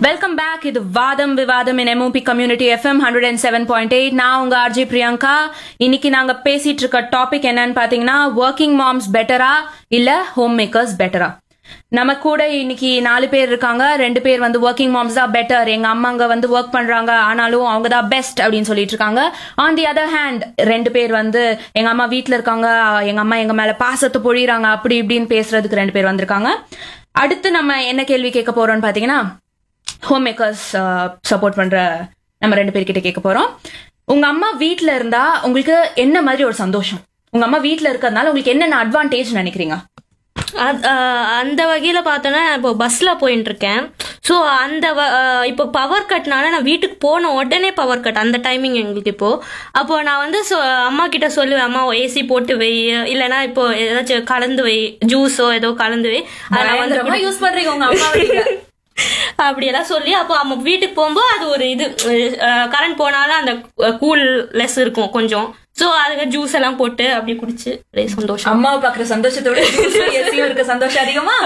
Welcome back இது வாதம் விவாதம் in MOP community FM hundred and seven point eight நான் உங்க ஆர்ஜி பிரியங்கா இன்னைக்கு நாங்க பேசிட்டு இருக்க டாபிக் என்னன்னு பாத்தீங்கன்னா ஒர்க்கிங் மாம்ஸ் பெட்டரா இல்ல ஹோம் மேக்கர்ஸ் பெட்டரா நம்ம கூட இன்னைக்கு நாலு பேர் இருக்காங்க ரெண்டு பேர் வந்து ஒர்க்கிங் மாம்ஸ் தான் பெட்டர் எங்க அம்மாங்க வந்து ஒர்க் பண்றாங்க ஆனாலும் அவங்க தான் பெஸ்ட் அப்படின்னு சொல்லிட்டு இருக்காங்க ஆன் தி அதர் ஹேண்ட் ரெண்டு பேர் வந்து எங்க அம்மா வீட்ல இருக்காங்க எங்க அம்மா எங்க மேல பாசத்தை பொழியறாங்க அப்படி இப்படின்னு பேசுறதுக்கு ரெண்டு பேர் வந்திருக்காங்க அடுத்து நம்ம என்ன கேள்வி கேட்க போறோம்னு பாத்தீங்கன்னா ஹோம் மேக்கர்ஸ் சப்போர்ட் பண்ற நம்ம ரெண்டு பேர்கிட்ட கேட்க போறோம் உங்க அம்மா வீட்ல இருந்தா உங்களுக்கு என்ன மாதிரி ஒரு சந்தோஷம் உங்க அம்மா வீட்ல இருக்கிறதுனால உங்களுக்கு என்னென்ன அட்வான்டேஜ் நினைக்கிறீங்க அத்- அஹ் அந்த வகையில பார்த்தோன்னா நான் இப்போ பஸ்ல போயிட்டு இருக்கேன் ஸோ அந்த வ- அஹ் இப்போ பவர் கட்னால நான் வீட்டுக்கு போன உடனே பவர் கட் அந்த டைமிங் எங்களுக்கு இப்போ அப்போ நான் வந்து சொ- அம்மா கிட்ட சொல்லுவேன் அம்மா ஏசி போட்டு வை இல்லைன்னா இப்போ ஏதாச்சும் கலந்து வை ஜூஸோ ஏதோ கலந்து வை அதை நான் வந்து பயங்கரமா யூஸ் பண்றீங்க உங்க அம்மா அப்படியெல்லாம் சொல்லி அப்போ அம்மா வீட்டுக்கு போகும்போது அது ஒரு இது கரண்ட் போனாலும் அந்த கூல்லெஸ் இருக்கும் கொஞ்சம் ஸோ அதுக்கு ஜூஸ் எல்லாம் போட்டு அப்படி குடிச்சு அப்படியே சந்தோஷம் அம்மாவை பாக்குற சந்தோஷத்தோட ஏசியும் இருக்க சந்தோஷம் அதிகமா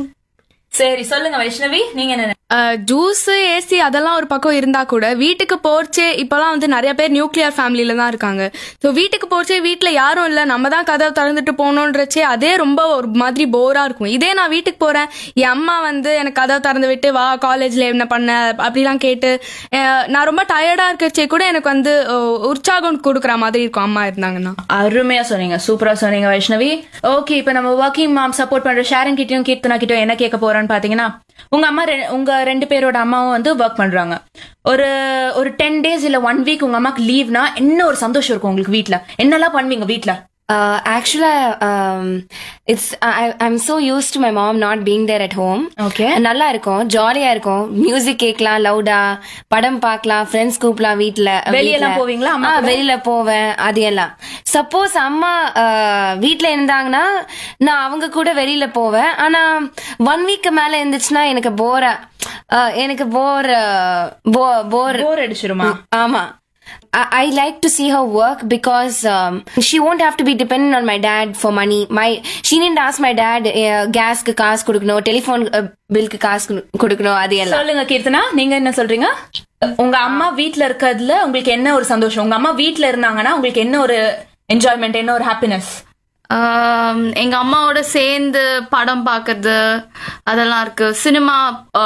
சரி சொல்லுங்க வைஷ்ணவி நீங்க என்ன ஜூஸ் ஏசி அதெல்லாம் ஒரு பக்கம் இருந்தா கூட வீட்டுக்கு போர்ச்சே இப்பெல்லாம் வந்து நிறைய பேர் நியூக்ளியர் ஃபேமிலியில தான் இருக்காங்க ஸோ வீட்டுக்கு போர்ச்சே வீட்டில் யாரும் இல்லை நம்ம தான் கதவை திறந்துட்டு போகணுன்றச்சே அதே ரொம்ப ஒரு மாதிரி போரா இருக்கும் இதே நான் வீட்டுக்கு போறேன் என் அம்மா வந்து எனக்கு கதவை திறந்து விட்டு வா காலேஜ்ல என்ன பண்ண அப்படிலாம் கேட்டு அஹ், நான் ரொம்ப டயர்டா இருக்கச்சே கூட எனக்கு வந்து அஹ், உற்சாகம் கொடுக்குற மாதிரி இருக்கும் அம்மா இருந்தாங்கன்னா அருமையா சொன்னீங்க சூப்பரா சொன்னீங்க வைஷ்ணவி ஓகே இப்ப நம்ம ஒர்க்கிங் மாம் சப்போர்ட் பண்ற ஷேரன் கிட்டயும் கீர்த்தனா கிட்டயும் என்ன கேட்க போறோம்னு பாத்தீங்கன்னா உங்க அம்மா ரெ- உங்க ரெண்டு பேரோட அம்மாவும் வந்து ஒர்க் பண்றாங்க ஒரு ஒரு டென் டேஸ் இல்ல ஒன் வீக் உங்க அம்மாக்கு லீவ்னா என்ன ஒரு சந்தோஷம் இருக்கும் உங்களுக்கு வீட்ல என்னெல்லாம் பண்ணுவீங்க வீட்ல Uh, actually, um, it's I, I'm so used to my mom not being there at home. Okay. நல்லா இருக்கும் ஜாலியா இருக்கும் மியூசிக் கேட்கலாம் லவுடா படம் பார்க்கலாம் ஃப்ரெண்ட்ஸ் கூப்பிடலாம் வீட்ல வெளியெல்லாம் வீட்ல. போவீங்களா அம்மா ஆ, வெளியில போவேன் அது எல்லாம் சப்போஸ் அம்மா uh, வீட்ல இருந்தாங்கன்னா நான் அவங்க கூட வெளியில போவேன் ஆனா ஒன் வீக் மேல இருந்துச்சுன்னா எனக்கு போரா எனக்கு போர் போர் போர் அடிச்சிருமா ஆமா I, I like to see her work because um, she won't have to be dependent on my dad for money. My she didn't ask my dad uh, gasக்கு காசு கொடுக்கணும் டெலிஃபோன் பில்க்கு காசு கொடு- கொடுக்கணும் அது எல்லாம் சொல்லுங்க கீர்த்தனா நீங்க என்ன சொல்றீங்க உங்க அம்மா வீட்ல இருக்கிறதுல உங்களுக்கு என்ன ஒரு சந்தோஷம் உங்க அம்மா வீட்ல இருந்தாங்கன்னா உங்களுக்கு என்ன ஒரு என்ஜாய்மெண்ட் என்ன ஒரு ஹாப்பினஸ் ஆம், எங்க அம்மாவோட சேர்ந்து படம் பார்க்கறது அதெல்லாம் இருக்கு சினிமா